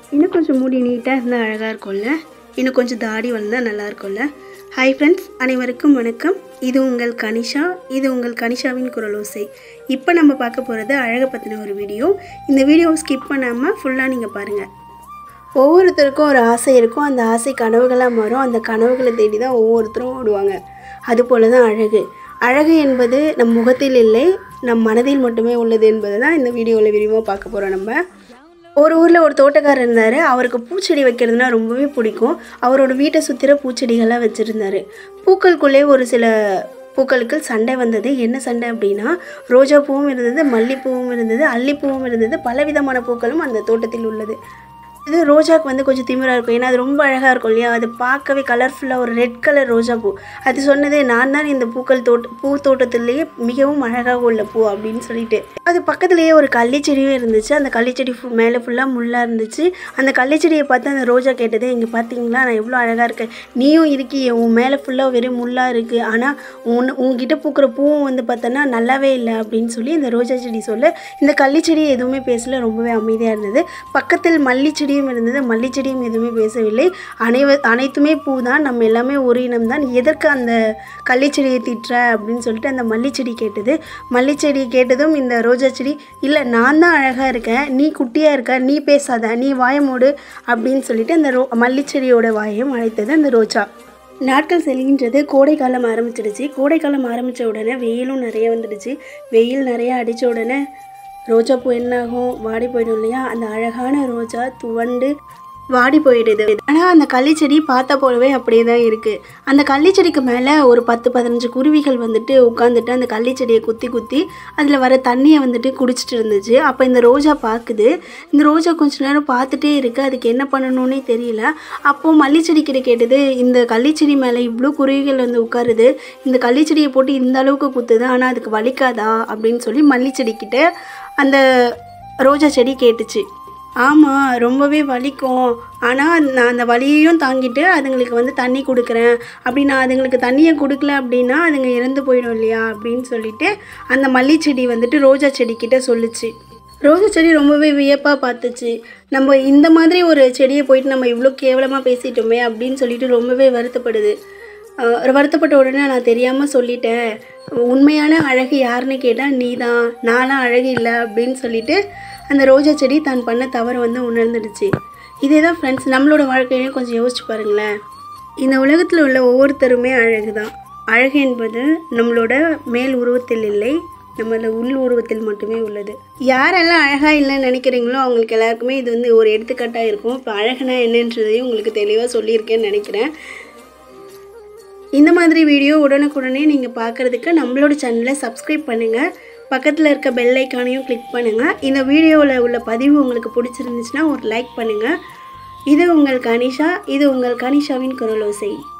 இன்னும் கொஞ்சம் முடி நீட்டாக இருந்தால் அழகாக இருக்கும்ல இன்னும் கொஞ்சம் தாடி வளர்ந்தால் நல்லா இருக்கும்ல ஹாய் ஃப்ரெண்ட்ஸ் அனைவருக்கும் வணக்கம் இது உங்கள் கனிஷா இது உங்கள் கனிஷாவின் குரலோசை இப்போ நம்ம பார்க்க போகிறது அழகை பற்றின ஒரு வீடியோ இந்த வீடியோவை ஸ்கிப் பண்ணாமல் ஃபுல்லாக நீங்கள் பாருங்கள் ஒவ்வொருத்தருக்கும் ஒரு ஆசை இருக்கும் அந்த ஆசை கனவுகளாக மாறும் அந்த கனவுகளை தேடி தான் ஒவ்வொருத்தரும் ஓடுவாங்க அதுபோல தான் அழகு அழகு என்பது நம் முகத்தில் இல்லை நம் மனதில் மட்டுமே உள்ளது என்பது தான் இந்த வீடியோவில் விரிவாக பார்க்க போகிறோம் நம்ம ஒரு ஊரில் ஒரு தோட்டக்காரர் இருந்தார் அவருக்கு பூச்செடி வைக்கிறதுனா ரொம்பவே பிடிக்கும் அவரோட வீட்டை சுற்றிற பூச்செடிகள்லாம் வச்சுருந்தாரு பூக்களுக்குள்ளே ஒரு சில பூக்களுக்கு சண்டை வந்தது என்ன சண்டை அப்படின்னா ரோஜா பூவும் இருந்தது மல்லிப்பூவும் இருந்தது அல்லிப்பூவும் இருந்தது பலவிதமான பூக்களும் அந்த தோட்டத்தில் உள்ளது இது ரோஜாக்கு வந்து கொஞ்சம் திமிரா இருக்கும் ஏன்னா அது ரொம்ப அழகாக இருக்கும் இல்லையா அது பார்க்கவே கலர்ஃபுல்லாக ஒரு ரெட் கலர் ரோஜா பூ அது சொன்னதே நான் தான் இந்த பூக்கள் தோட்ட பூ தோட்டத்திலேயே மிகவும் அழகாக உள்ள பூ அப்படின்னு சொல்லிட்டு அது பக்கத்துலேயே ஒரு கள்ளிச்செடியும் இருந்துச்சு அந்த கள்ளிச்செடி ஃபு மேலே ஃபுல்லாக முள்ளாக இருந்துச்சு அந்த கள்ளிச்செடியை பார்த்து அந்த ரோஜா கேட்டது இங்கே பார்த்தீங்களா நான் எவ்வளோ அழகாக இருக்கேன் நீயும் இருக்கியே உன் மேலே ஃபுல்லாக வெறும் முள்ளாக இருக்குது ஆனால் உன் உங்ககிட்ட பூக்கிற பூவும் வந்து பார்த்தோன்னா நல்லாவே இல்லை அப்படின்னு சொல்லி இந்த ரோஜா செடி சொல்ல இந்த கள்ளிச்செடி எதுவுமே பேசல ரொம்பவே அமைதியாக இருந்தது பக்கத்தில் மல்லி செடியும் இருந்தது மல்லி செடியும் எதுவுமே பேசவில்லை அனைவ அனைத்துமே பூ தான் நம்ம எல்லாமே ஒரு இனம் தான் எதற்கு அந்த கள்ளிச்செடியை திட்டுற அப்படின்னு சொல்லிட்டு அந்த மல்லிச்செடி கேட்டது மல்லிச்செடி கேட்டதும் இந்த ரோஜா செடி இல்லை நான் தான் அழகாக இருக்கேன் நீ குட்டியாக இருக்க நீ பேசாத நீ வாய மூடு அப்படின்னு சொல்லிட்டு அந்த ரோ மல்லிச்செடியோட வாயையும் அழைத்தது அந்த ரோஜா நாட்கள் செல்கின்றது கோடை காலம் ஆரம்பிச்சிடுச்சு கோடை காலம் ஆரம்பித்த உடனே வெயிலும் நிறைய வந்துடுச்சு வெயில் நிறைய அடித்த உடனே ரோஜா பூ என்னாகும் வாடி போயிடும் இல்லையா அந்த அழகான ரோஜா துவண்டு வாடி போயிடுது ஆனால் அந்த கள்ளிச்செடி பார்த்த போலவே அப்படியே தான் இருக்குது அந்த கள்ளிச்செடிக்கு மேலே ஒரு பத்து பதினஞ்சு குருவிகள் வந்துட்டு உட்காந்துட்டு அந்த கள்ளிச்செடியை குத்தி குத்தி அதில் வர தண்ணியை வந்துட்டு குடிச்சிட்டு இருந்துச்சு அப்போ இந்த ரோஜா பார்க்குது இந்த ரோஜா கொஞ்ச நேரம் பார்த்துட்டே இருக்குது அதுக்கு என்ன பண்ணணும்னே தெரியல அப்போது மல்லிச்செடி கிட்ட கேட்டது இந்த கள்ளிச்செடி மேலே இவ்வளோ குருவிகள் வந்து உட்காருது இந்த கள்ளிச்செடியை போட்டு இந்த அளவுக்கு குத்துது ஆனால் அதுக்கு வலிக்காதா அப்படின்னு சொல்லி மல்லிச்செடி கிட்ட அந்த ரோஜா செடி கேட்டுச்சு ஆமாம் ரொம்பவே வலிக்கும் ஆனால் நான் அந்த வலியையும் தாங்கிட்டு அதுங்களுக்கு வந்து தண்ணி கொடுக்குறேன் அப்படி நான் அதுங்களுக்கு தண்ணியை கொடுக்கல அப்படின்னா அதுங்க இறந்து போயிடும் இல்லையா அப்படின்னு சொல்லிட்டு அந்த மல்லிச்செடி வந்துட்டு ரோஜா செடிக்கிட்ட சொல்லுச்சு ரோஜா செடி ரொம்பவே வியப்பாக பார்த்துச்சு நம்ம இந்த மாதிரி ஒரு செடியை போயிட்டு நம்ம இவ்வளோ கேவலமாக பேசிட்டோமே அப்படின்னு சொல்லிட்டு ரொம்பவே வருத்தப்படுது அஹ் வருத்தப்பட்ட உடனே நான் தெரியாமல் சொல்லிட்டேன் உண்மையான அழகு யாருன்னு கேட்டால் நீ தான் நானும் அழகு இல்லை அப்படின்னு சொல்லிட்டு அந்த ரோஜா செடி தான் பண்ண தவறு வந்து உணர்ந்துடுச்சு இதே தான் ஃப்ரெண்ட்ஸ் நம்மளோட வாழ்க்கையிலையும் கொஞ்சம் யோசிச்சு பாருங்களேன் இந்த உலகத்தில் உள்ள ஒவ்வொருத்தருமே அழகு தான் அழகு என்பது நம்மளோட மேல் உருவத்தில் இல்லை நம்மள உள் உருவத்தில் மட்டுமே உள்ளது யாரெல்லாம் அழகாக இல்லைன்னு நினைக்கிறீங்களோ அவங்களுக்கு எல்லாருக்குமே இது வந்து ஒரு எடுத்துக்காட்டாக இருக்கும் இப்போ அழகுனா என்னன்றதையும் உங்களுக்கு தெளிவாக சொல்லியிருக்கேன்னு நினைக்கிறேன் இந்த மாதிரி வீடியோ உடனுக்குடனே நீங்கள் பார்க்குறதுக்கு நம்மளோட சேனலை சப்ஸ்கிரைப் பண்ணுங்கள் பக்கத்தில் இருக்க பெல் ஐக்கானையும் கிளிக் பண்ணுங்கள் இந்த வீடியோவில் உள்ள பதிவு உங்களுக்கு பிடிச்சிருந்துச்சுன்னா ஒரு லைக் பண்ணுங்கள் இது உங்கள் கனிஷா இது உங்கள் கனிஷாவின் குரலோசை